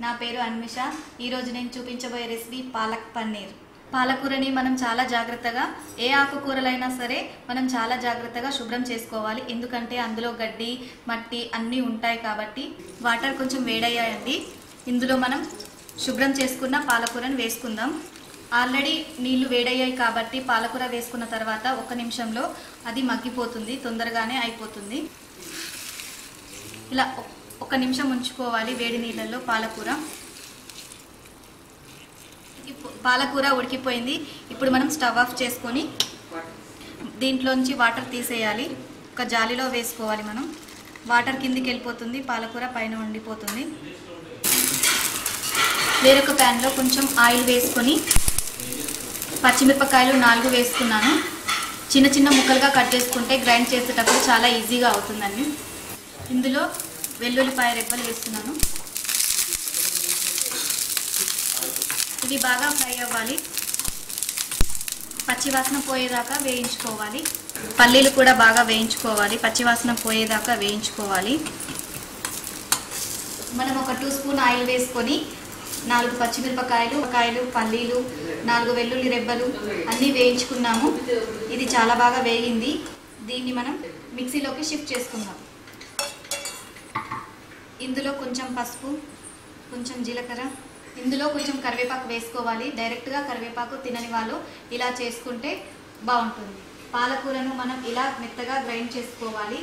నా పేరు అన్మిష ఈరోజు నేను చూపించబోయే రెసిపీ పాలక్ పన్నీర్ పాలకూరని మనం చాలా జాగ్రత్తగా ఏ ఆకుకూరలైనా సరే మనం చాలా జాగ్రత్తగా శుభ్రం చేసుకోవాలి ఎందుకంటే అందులో గడ్డి మట్టి అన్నీ ఉంటాయి కాబట్టి వాటర్ కొంచెం వేడయ్యాయండి ఇందులో మనం శుభ్రం చేసుకున్న పాలకూరని వేసుకుందాం ఆల్రెడీ నీళ్లు వేడయ్యాయి కాబట్టి పాలకూర వేసుకున్న తర్వాత ఒక నిమిషంలో అది మగ్గిపోతుంది తొందరగానే అయిపోతుంది ఇలా ఒ- ఒక నిమిషం ఉంచుకోవాలి వేడి నీళ్ళల్లో పాలకూర ఇప్పు- పాలకూర ఉడికిపోయింది ఇప్పుడు మనం స్టవ్ ఆఫ్ చేసుకొని దీంట్లోంచి వాటర్ తీసేయాలి ఒక జాలిలో వేసుకోవాలి మనం వాటర్ కిందికి వెళ్ళిపోతుంది పాలకూర పైన ఉండిపోతుంది వేరొక ప్యాన్లో కొంచెం ఆయిల్ వేసుకొని పచ్చిమిరపకాయలు నాలుగు వేసుకున్నాను చిన్న చిన్న ముక్కలుగా కట్ చేసుకుంటే గ్రైండ్ చేసేటప్పుడు చాలా ఈజీగా అవుతుందండి ఇందులో వెల్లుల్లిపాయ రెబ్బలు వేస్తున్నాను ఇవి బాగా ఫ్రై అవ్వాలి పచ్చివాసన పోయేదాకా వేయించుకోవాలి పల్లీలు కూడా బాగా వేయించుకోవాలి పచ్చివాసన పోయేదాకా వేయించుకోవాలి మనం ఒక టూ స్పూన్ ఆయిల్ వేసుకొని నాలుగు పచ్చిమిరపకాయలు కాయలు పల్లీలు నాలుగు వెల్లుల్లి రెబ్బలు అన్నీ వేయించుకున్నాము ఇది చాలా బాగా వేగింది దీన్ని మనం మిక్సీలోకి షిఫ్ట్ చేసుకుందాం ఇందులో కొంచెం పసుపు కొంచెం జీలకర్ర ఇందులో కొంచెం కరివేపాకు వేసుకోవాలి డైరెక్ట్గా కరివేపాకు తినని వాళ్ళు ఇలా చేసుకుంటే బాగుంటుంది పాలకూరను మనం ఇలా మెత్తగా గ్రైండ్ చేసుకోవాలి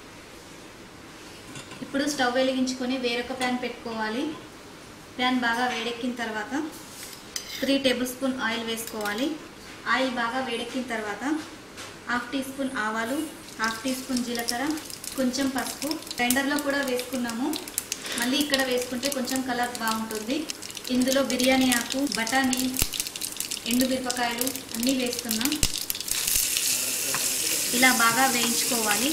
ఇప్పుడు స్టవ్ వెలిగించుకొని వేరొక ప్యాన్ పెట్టుకోవాలి ప్యాన్ బాగా వేడెక్కిన తర్వాత త్రీ టేబుల్ స్పూన్ ఆయిల్ వేసుకోవాలి ఆయిల్ బాగా వేడెక్కిన తర్వాత హాఫ్ టీ స్పూన్ ఆవాలు హాఫ్ టీ స్పూన్ జీలకర్ర కొంచెం పసుపు గ్రైండర్లో కూడా వేసుకున్నాము మళ్ళీ ఇక్కడ వేసుకుంటే కొంచెం కలర్ బాగుంటుంది ఇందులో బిర్యానీ ఆకు బఠానీ ఎండు మిరపకాయలు అన్నీ వేస్తున్నాం ఇలా బాగా వేయించుకోవాలి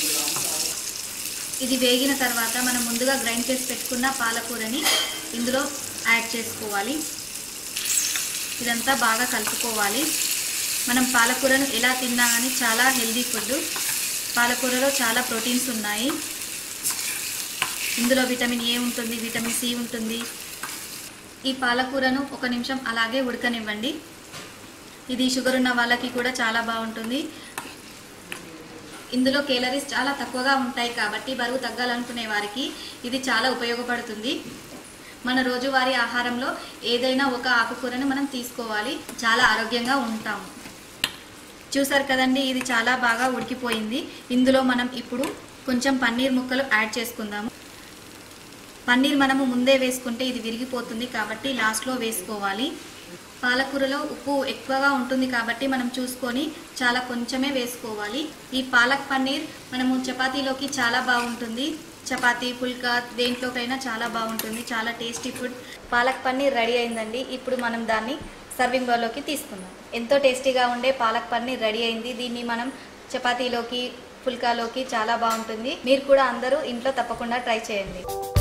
ఇది వేగిన తర్వాత మనం ముందుగా గ్రైండ్ చేసి పెట్టుకున్న పాలకూరని ఇందులో యాడ్ చేసుకోవాలి ఇదంతా బాగా కలుపుకోవాలి మనం పాలకూరను ఎలా తిన్నా కానీ చాలా హెల్దీ ఫుడ్ పాలకూరలో చాలా ప్రోటీన్స్ ఉన్నాయి ఇందులో విటమిన్ ఏ ఉంటుంది విటమిన్ సి ఉంటుంది ఈ పాలకూరను ఒక నిమిషం అలాగే ఉడకనివ్వండి ఇది షుగర్ ఉన్న వాళ్ళకి కూడా చాలా బాగుంటుంది ఇందులో కేలరీస్ చాలా తక్కువగా ఉంటాయి కాబట్టి బరువు తగ్గాలనుకునే వారికి ఇది చాలా ఉపయోగపడుతుంది మన రోజువారీ ఆహారంలో ఏదైనా ఒక ఆకుకూరను మనం తీసుకోవాలి చాలా ఆరోగ్యంగా ఉంటాము చూసారు కదండి ఇది చాలా బాగా ఉడికిపోయింది ఇందులో మనం ఇప్పుడు కొంచెం పన్నీర్ ముక్కలు యాడ్ చేసుకుందాము పన్నీర్ మనము ముందే వేసుకుంటే ఇది విరిగిపోతుంది కాబట్టి లాస్ట్లో వేసుకోవాలి పాలకూరలో ఉప్పు ఎక్కువగా ఉంటుంది కాబట్టి మనం చూసుకొని చాలా కొంచెమే వేసుకోవాలి ఈ పాలక్ పన్నీర్ మనము చపాతీలోకి చాలా బాగుంటుంది చపాతీ పుల్కా దేంట్లోకైనా చాలా బాగుంటుంది చాలా tasty food palak paneer ready అయిందండి ఇప్పుడు మనం దాన్ని సర్వింగ్ బౌల్లోకి తీసుకుందాం ఎంతో టేస్టీగా ఉండే పాలక్ పన్నీర్ రెడీ అయింది దీన్ని మనం చపాతీలోకి పుల్కాలోకి చాలా బాగుంటుంది మీరు కూడా అందరూ ఇంట్లో తప్పకుండా ట్రై చేయండి